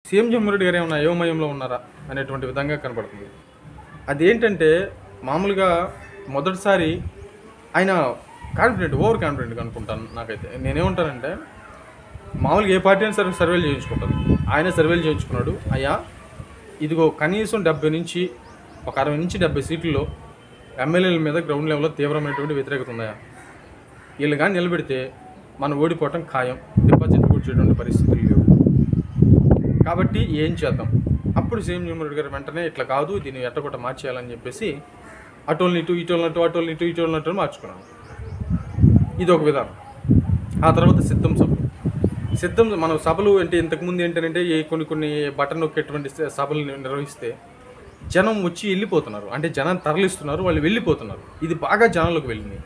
CM Jaganmohan Reddy గారు ఏమన్నా అయోమయంలో ఉన్నారా అనేటువంటి విధంగా కనపడుతుంది అదేంటంటే మామూలుగా మొదటిసారి ఆయన కాన్ఫిడెంట్ ఓవర్ కాన్ఫిడెంట్ అనుకుంటాను నాకైతే నేనేమంటానంటే మామూలుగా ఏ పార్టీ అయినా సరే సర్వేలు చేయించుకుంటారు ఆయన సర్వేలు చేయించుకున్నాడు అయ్యా ఇదిగో కనీసం డెబ్బై నుంచి ఒక అరవై నుంచి డెబ్బై సీట్లలో ఎమ్మెల్యేల మీద గ్రౌండ్ లెవెల్లో తీవ్రమైనటువంటి వ్యతిరేకత ఉందా వీళ్ళు కానీ నిలబెడితే మనం ఓడిపోవటం ఖాయం డిపాజిట్ కూర్చేటువంటి పరిస్థితులు లేవు కాబట్టి ఏం చేద్దాం అప్పుడు సీఎం జగన్మోహన్ రెడ్డి గారు వెంటనే ఇట్లా కాదు దీన్ని ఎట్టగొట్ట మార్చేయాలని చెప్పేసి అటోల్ని ఇటు ఇటోల్ని అటు అటోల్ని ఇటు ఇటోల్ని అటు మార్చుకున్నాను ఇది ఒక విధానం ఆ తర్వాత సిద్ధం సభలు సిద్ధం మన సభలు అంటే ఇంతకుముందు ఏంటంటే ఏ కొన్ని కొన్ని బటన్ నొక్కేటువంటి స- సభలు నిర్వహిస్తే జనం వచ్చి వెళ్ళిపోతున్నారు అంటే జనం తరలిస్తున్నారు వాళ్ళు వెళ్ళిపోతున్నారు ఇది బాగా జనాలకు వెళ్ళింది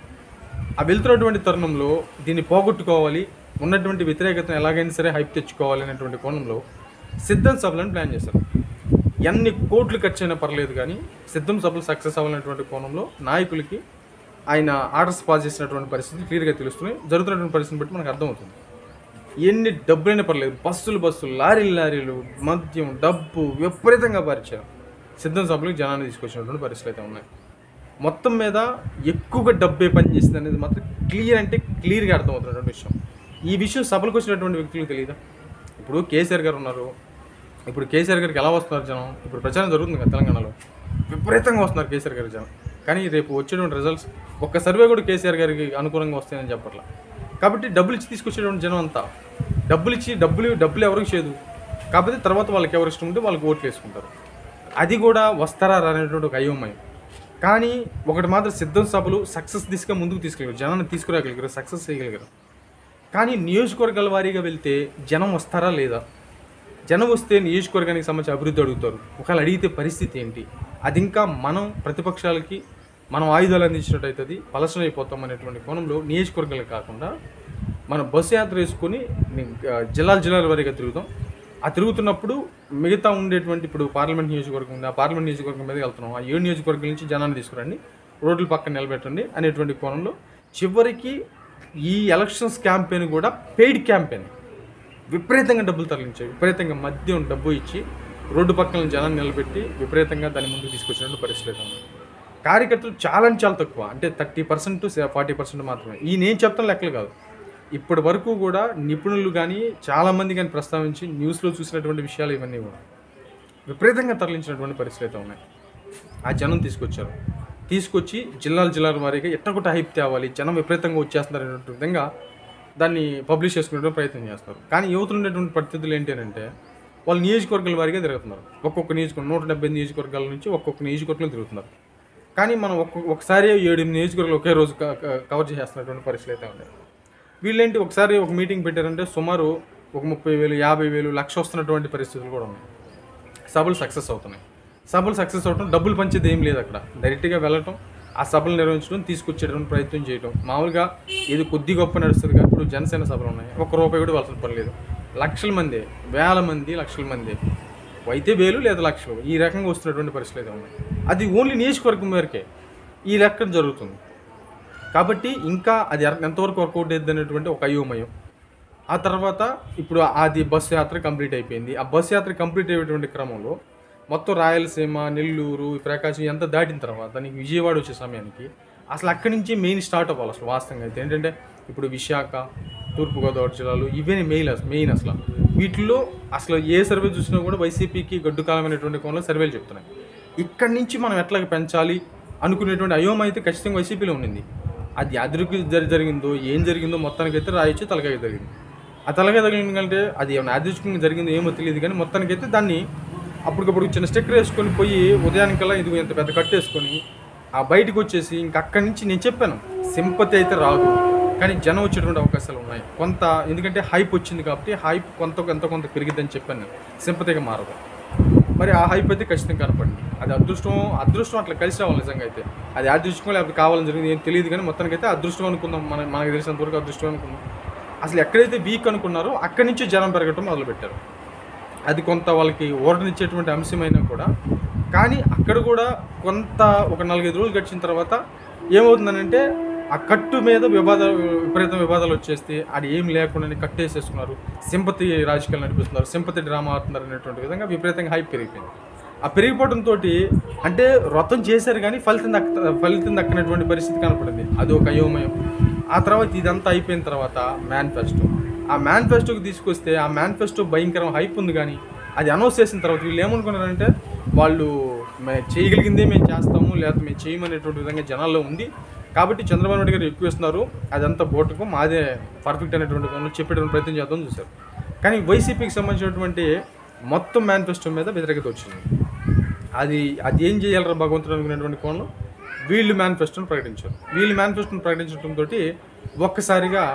ఆ వెళ్తున్నటువంటి తరుణంలో దీన్ని పోగొట్టుకోవాలి ఉన్నటువంటి వ్యతిరేకతను ఎలాగైనా సరే హైప్ తెచ్చుకోవాలి అనేటువంటి కోణంలో సిద్ధం సభలను ప్లాన్ చేశారు ఎన్ని కోట్లు ఖర్చు అయినా పర్లేదు కానీ సిద్ధం సభలు సక్సెస్ అవ్వాలనేటువంటి కోణంలో నాయకులకి ఆయన ఆర్డర్స్ పాస్ చేసినటువంటి పరిస్థితి క్లియర్గా తెలుస్తున్నాయి జరుగుతున్నటువంటి పరిస్థితిని బట్టి మనకు అర్థమవుతుంది ఎన్ని డబ్బులైనా పర్లేదు బస్సులు బస్సులు లారీలు లారీలు మద్యం డబ్బు విపరీతంగా పరిచారు సిద్ధం సభలకు జనాన్ని తీసుకొచ్చినటువంటి పరిస్థితులు అయితే ఉన్నాయి మొత్తం మీద ఎక్కువగా డబ్బే పనిచేసింది అనేది మాత్రం క్లియర్ అంటే క్లియర్గా అర్థమవుతున్నటువంటి విషయం ఈ విషయం సభలకు వచ్చినటువంటి వ్యక్తులకు తెలియదా ఇప్పుడు కేసీఆర్ గారు ఉన్నారు ఇప్పుడు కేసీఆర్ గారికి ఎలా వస్తున్నారు జనం ఇప్పుడు ప్రచారం జరుగుతుంది కదా తెలంగాణలో విపరీతంగా వస్తున్నారు కేసీఆర్ గారి జనం కానీ రేపు వచ్చేటువంటి రిజల్ట్స్ ఒక్క సర్వే కూడా కేసీఆర్ గారికి అనుకూలంగా వస్తాయని చెప్పట్లా కాబట్టి డబ్బులు ఇచ్చి తీసుకొచ్చేటువంటి జనం అంతా డబ్బులు ఇచ్చి డబ్బులు డబ్బులు ఎవరికి చేయదు కాకపోతే తర్వాత వాళ్ళకి ఎవరు ఇష్టం ఉంటే వాళ్ళకి ఓట్లు వేసుకుంటారు అది కూడా వస్తారా అనేటువంటి ఒక అయోమయం కానీ ఒకటి మాత్రం సిద్ధం సభలు సక్సెస్ దిశగా ముందుకు తీసుకెళ్ళారు జనాన్ని తీసుకురాగలిగారు సక్సెస్ చేయగలిగారు కానీ నియోజకవర్గాల వారీగా వెళ్తే జనం వస్తారా లేదా జనం వస్తే నియోజకవర్గానికి సంబంధించి అభివృద్ధి అడుగుతారు ఒకవేళ అడిగితే పరిస్థితి ఏంటి అది ఇంకా మనం ప్రతిపక్షాలకి మనం ఆయుధాలు అందించినట్టు అవుతుంది పలసన అయిపోతాం అనేటువంటి కోణంలో నియోజకవర్గాలు కాకుండా మనం బస్సు యాత్ర వేసుకొని ని- ఆ, జిల్లాల జిల్లాల వారీగా తిరుగుతాం ఆ తిరుగుతున్నప్పుడు మిగతా ఉండేటువంటి ఇప్పుడు పార్లమెంట్ నియోజకవర్గం ఉంది ఆ పార్లమెంట్ నియోజకవర్గం మీద వెళ్తున్నాం ఆ ఏడు నియోజకవర్గం నుంచి జనాన్ని తీసుకురండి రోడ్ల పక్కన నిలబెట్టండి అనేటువంటి కోణంలో చివరికి ఈ ఎలక్షన్స్ క్యాంపెయిన్ కూడా పెయిడ్ క్యాంపెయిన్ విపరీతంగా డబ్బులు తరలించాయి విపరీతంగా మద్యం డబ్బు ఇచ్చి రోడ్డు పక్కన జనాన్ని నిలబెట్టి విపరీతంగా దాని ముందుకు తీసుకొచ్చినట్టు పరిస్థితి అయితే ఉంది కార్యకర్తలు చాలా అంటే చాలా తక్కువ అంటే థర్టీ పర్సెంట్ ఫార్టీ పర్సెంట్ మాత్రమే ఈ నేను చెప్తాను లెక్కలు కాదు ఇప్పటి వరకు కూడా నిపుణులు కానీ చాలామంది కానీ ప్రస్తావించి న్యూస్లో చూసినటువంటి విషయాలు ఇవన్నీ కూడా విపరీతంగా తరలించినటువంటి పరిస్థితులు అయితే ఉన్నాయి ఆ జనం తీసుకొచ్చారు తీసుకొచ్చి జిల్లాల జిల్లాల వారీగా ఎట్టగొట్ట హైప్ తేవాలి జనం విపరీతంగా వచ్చేస్తున్నారు అనేటువంటి విధంగా దాన్ని పబ్లిష్ చేసుకునే ప్రయత్నం చేస్తారు కానీ యువతలు ఉండేటువంటి పరిస్థితులు ఏంటి అంటే వాళ్ళు నియోజకవర్గాల వారీగా తిరుగుతున్నారు ఒక్కొక్క నియోజకవర్గం నూట డెబ్బై నియోజకవర్గాల నుంచి ఒక్కొక్క నియోజకవర్గంలో తిరుగుతున్నారు కానీ మనం ఒక్కొక్క ఒకసారి ఏడు నియోజకవర్గాలు ఒకే రోజు క- క- కవర్ చేసేస్తున్నటువంటి పరిస్థితులు అయితే ఉన్నాయి వీళ్ళేంటి ఒకసారి ఒక మీటింగ్ పెట్టారంటే సుమారు ఒక ముప్పై వేలు యాభై వేలు లక్ష వస్తున్నటువంటి పరిస్థితులు కూడా ఉన్నాయి సభలు సక్సెస్ అవుతున్నాయి సభలు సక్సెస్ అవటం డబ్బులు పంచేది ఏం లేదు అక్కడ డైరెక్ట్గా వెళ్ళటం ఆ సభలు నిర్వహించడం తీసుకొచ్చేటువంటి ప్రయత్నం చేయడం మామూలుగా ఇది కొద్ది గొప్ప నడుస్తుంది కానీ ఇప్పుడు జనసేన సభలు ఉన్నాయి ఒక్క రూపాయి కూడా వాళ్ళకి పర్లేదు లక్షల మంది వేల మంది లక్షల మంది అయితే వేలు లేదా లక్షలు ఈ రకంగా వస్తున్నటువంటి పరిస్థితులు అయితే ఉన్నాయి అది ఓన్లీ నియోజకవర్గం వరకే ఈ లెక్క జరుగుతుంది కాబట్టి ఇంకా అది ఎర- ఎంతవరకు వర్కౌట్ అయ్యింది అనేటువంటి ఒక అయోమయం ఆ తర్వాత ఇప్పుడు అది బస్సు యాత్ర కంప్లీట్ అయిపోయింది ఆ బస్సు యాత్ర కంప్లీట్ అయ్యేటువంటి క్రమంలో మొత్తం రాయలసీమ నెల్లూరు ఈ ప్రకాశం ఎంత దాటిన తర్వాత నీకు విజయవాడ వచ్చే సమయానికి అసలు అక్కడి నుంచి మెయిన్ స్టార్ట్ అవ్వాలి అసలు వాస్తవంగా అయితే ఏంటంటే ఇప్పుడు విశాఖ తూర్పుగోదావరి జిల్లాలు ఇవే మెయిన్ అసలు మెయిన్ అసలు వీటిల్లో అసలు ఏ సర్వే చూసినా కూడా వైసీపీకి గడ్డు కాలమైనటువంటి కోణంలో సర్వేలు చెప్తున్నాయి ఇక్కడి నుంచి మనం ఎట్లాగ పెంచాలి అనుకునేటువంటి అయోమ అయితే ఖచ్చితంగా వైసీపీలో ఉండింది అది అదురుకు జరి జరిగిందో ఏం జరిగిందో మొత్తానికైతే రాయొచ్చి తలకాయ జరిగింది ఆ తలకాయ తగిలింది కంటే అది ఏమైనా యాదృచ్ఛికంగా జరిగిందో ఏమో తెలియదు కానీ మొత్తానికైతే దాన్ని అప్పటికప్పుడు చిన్న స్టిక్కర్ వేసుకొని పోయి ఉదయానికల్లా ఇదిగో ఇంత పెద్ద కట్టేసుకొని ఆ బయటకు వచ్చేసి ఇంక అక్కడి నుంచి నేను చెప్పాను సింపతి అయితే రాదు కానీ జనం వచ్చేటువంటి అవకాశాలు ఉన్నాయి కొంత ఎందుకంటే హైప్ వచ్చింది కాబట్టి హైప్ కొంత ఎంత కొంత పెరిగిద్దని చెప్పాను నేను సింపతిగా మారదు మరి ఆ హైప్ అయితే ఖచ్చితంగా కనపడింది అది అదృష్టం అదృష్టం అట్లా కలిసి రావాలి నిజంగా అయితే అది అదృష్టం లేకపోతే కావాలని జరిగింది ఏం తెలియదు కానీ మొత్తానికి అయితే అదృష్టం అనుకుందాం మన మనకు తెలిసినంత వరకు అదృష్టం అనుకుందాం అసలు ఎక్కడైతే వీక్ అనుకున్నారో అక్కడి నుంచి జనం పెరగటం మొదలుపెట్టారు అది కొంత వాళ్ళకి ఓటనిచ్చేటువంటి అంశమైనా కూడా కానీ అక్కడ కూడా కొంత ఒక నాలుగైదు రోజులు గడిచిన తర్వాత ఏమవుతుందనంటే ఆ కట్టు మీద వివాదాలు విపరీతం వివాదాలు వచ్చేస్తే అది ఏం లేకుండా కట్టేసేసుకున్నారు సింపతి రాజకీయాలు నడిపిస్తున్నారు సింపతి డ్రామా ఆడుతున్నారు అనేటువంటి విధంగా విపరీతంగా హైప్ పెరిగిపోయింది ఆ పెరిగిపోవడంతో అంటే వ్రతం చేశారు కానీ ఫలితం దక్క ఫలితం దక్కనటువంటి పరిస్థితి కనపడింది అది ఒక అయోమయం ఆ తర్వాత ఇదంతా అయిపోయిన తర్వాత మేనిఫెస్టో ఆ మేనిఫెస్టోకి తీసుకొస్తే ఆ మేనిఫెస్టో భయంకరం హైప్ ఉంది కానీ అది అనౌన్స్ చేసిన తర్వాత వీళ్ళు ఏమనుకున్నారంటే వాళ్ళు మేము చేయగలిగిందే మేము చేస్తాము లేకపోతే మేము చేయమనేటువంటి విధంగా జనాల్లో ఉంది కాబట్టి చంద్రబాబు నాయుడు గారు ఎక్కువ ఇస్తున్నారు అదంతా బోటుకు మాదే పర్ఫెక్ట్ అనేటువంటి పనులు చెప్పేటువంటి ప్రయత్నం చేద్దాం చూశారు కానీ వైసీపీకి సంబంధించినటువంటి మొత్తం మేనిఫెస్టో మీద వ్యతిరేకత వచ్చింది అది అది ఏం చేయాలరా భగవంతుడు అనుకునేటువంటి కోణంలో వీళ్ళు మేనిఫెస్టోని ప్రకటించారు వీళ్ళు మేనిఫెస్టోని ప్రకటించడంతో ఒక్కసారిగా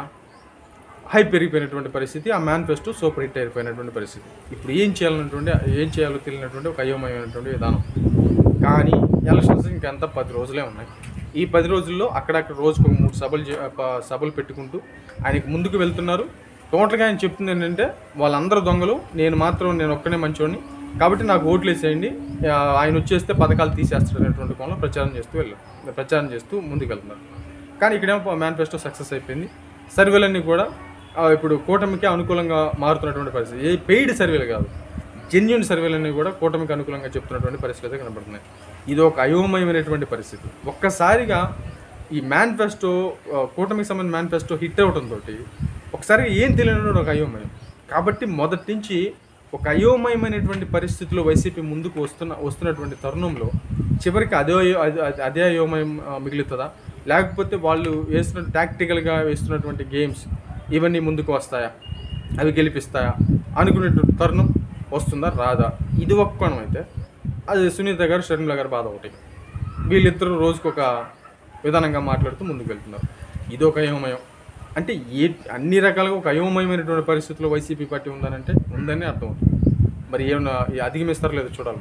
హై పెరిగిపోయినటువంటి పరిస్థితి ఆ మేనిఫెస్టో సూపర్ హిట్ అయిపోయినటువంటి పరిస్థితి ఇప్పుడు ఏం చేయాలన్నటువంటి ఏం చేయాలో తెలియనటువంటి ఒక అయోమయమైనటువంటి విధానం కానీ ఎలక్షన్స్ ఇంకెంత పది రోజులే ఉన్నాయి ఈ పది రోజుల్లో అక్కడక్కడ రోజుకు ఒక మూడు సభలు చే- ప- సభలు పెట్టుకుంటూ ఆయనకి ముందుకు వెళ్తున్నారు టోటల్గా ఆయన చెప్తుంది ఏంటంటే వాళ్ళందరూ దొంగలు నేను మాత్రం నేను ఒక్కనే మంచోడిని కాబట్టి నాకు ఓట్లు వేసేయండి ఆ, ఆయన వచ్చేస్తే పథకాలు తీసేస్తాడు అనేటువంటి కోణంలో ప్రచారం చేస్తూ వెళ్ళారు ప్రచారం చేస్తూ ముందుకు వెళ్తున్నారు కానీ ఇక్కడేమో మేనిఫెస్టో సక్సెస్ అయిపోయింది సర్వేలన్నీ కూడా ఆ, ఇప్పుడు కూటమికి అనుకూలంగా మారుతున్నటువంటి పరిస్థితి ఏ పెయిడ్ సర్వేలు కాదు జెన్యున్ సర్వేలన్నీ కూడా కూటమికి అనుకూలంగా చెప్తున్నటువంటి పరిస్థితి అయితే కనబడుతున్నాయి ఇది ఒక అయోమయమైనటువంటి పరిస్థితి ఒక్కసారిగా ఈ మేనిఫెస్టో ఆ, కూటమికి సంబంధించిన మేనిఫెస్టో హిట్ అవడంతో ఒకసారి ఏం తెలియనటువంటి ఒక అయోమయం కాబట్టి మొదటి నుంచి ఒక అయోమయమైనటువంటి పరిస్థితిలో వైసీపీ ముందుకు వస్తున్న వస్తున్నటువంటి తరుణంలో చివరికి అదే అయో- అదే- అదే- అదే అయోమయం ఆ, మిగులుతుందా లేకపోతే వాళ్ళు వేస్తున్న టాక్టికల్గా వేస్తున్నటువంటి గేమ్స్ ఇవన్నీ ముందుకు వస్తాయా అవి గెలిపిస్తాయా అనుకునేటువంటి తరుణం వస్తుందా రాదా ఇది ఒక్క కోణం అయితే అది సునీత గారు షర్మిల గారు బాధ ఒకటి వీళ్ళిద్దరూ రోజుకొక విధానంగా మాట్లాడుతూ ముందుకు వెళ్తున్నారు ఇది ఒక అయోమయం అంటే ఏ అన్ని రకాలుగా ఒక అయోమయమైనటువంటి పరిస్థితుల్లో వైసీపీ పార్టీ ఉందనంటే ఉందని అర్థం అవుతుంది మరి ఏమన్నా అధిగమిస్తారో లేదో చూడాలి